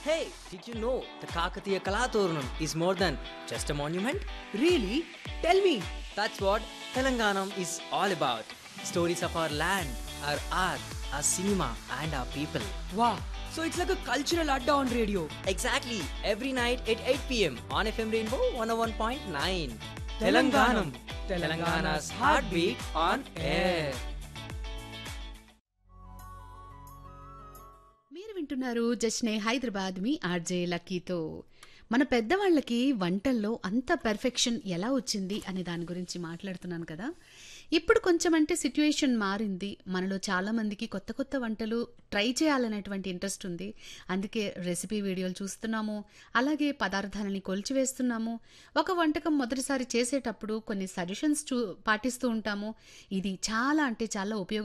Hey, did you know the Kakatiya Kalaturnam is more than just a monument? Really? Tell me. That's what Telanganam is all about. Stories of our land, our art, our cinema, and our people. Wow. So it's like a cultural adda on radio. Exactly, every night at 8 pm on FM Rainbow 101.9. Telanganam. Telangana's heartbeat on air. మీరు వింటున్నారు జస్నే హైదరాబాద్ మీ RJ లక్కీతో మన పెద్దవాళ్ళకి వంటల్లో అంత perfection ఎలా వచ్చింది అనే దాని గురించి మాట్లాడుతున్నాను కదా ఇప్పుడు కొంచెం అంటే సిట్యుయేషన్ మారింది మనలో చాలా మందికి కొత్త కొత్త వంటలు ట్రై చేయాలనేటువంటి ఇంట్రెస్ట్ ఉంది అందుకే రెసిపీ వీడియోలు చూస్తున్నాము అలాగే పదార్థాలని కొలిచివేస్తున్నాము ఒక వంటకం మొదటిసారి చేసేటప్పుడు కొన్ని సజెషన్స్ చూ పాటిస్తూ ఉంటాము ఇది చాలా అంటే చాలా ఉపయోగ